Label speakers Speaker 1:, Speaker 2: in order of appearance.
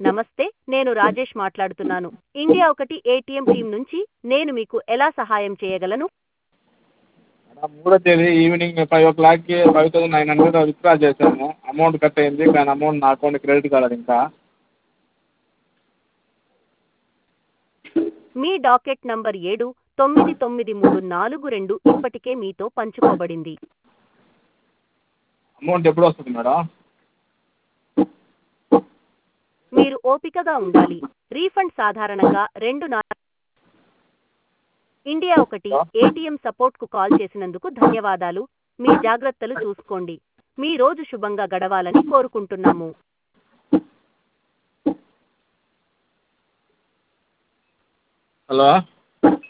Speaker 1: నమస్తే నేను రాజేష్ మాట్లాడుతున్నాను ఇండియా ఒకటి ఏటీఎం టీం నుంచి నేను మీకు ఎలా సహాయం చేయగలను
Speaker 2: మేడం మూడో తేదీ ఈవినింగ్ ఫైవ్ ఓ క్లాక్కి five thousand nine hundred withdraw చేశాను అమౌంట్ కట్ అయింది కానీ అమౌంట్ నా అకౌంట్కి క్రెడిట్ కాలేదు ఇంకా
Speaker 1: మీ డాకెట్ నంబర్ ఏడు తొమ్మిది తొమ్మిది మూడు నాలుగు రెండు ఇప్పటికే మీతో పంచుకోబడింది
Speaker 2: అమౌంట్ ఎప్పుడు వస్తుంది మేడం
Speaker 1: మీరు ఓపికగా ఉండాలి రీఫండ్ సాధారణంగా రెండు నా ఇండియా ఒకటి ఏటీఎం సపోర్ట్కు కాల్ చేసినందుకు ధన్యవాదాలు మీ జాగ్రత్తలు చూసుకోండి మీ రోజు శుభంగా గడవాలని కోరుకుంటున్నాము
Speaker 2: హలో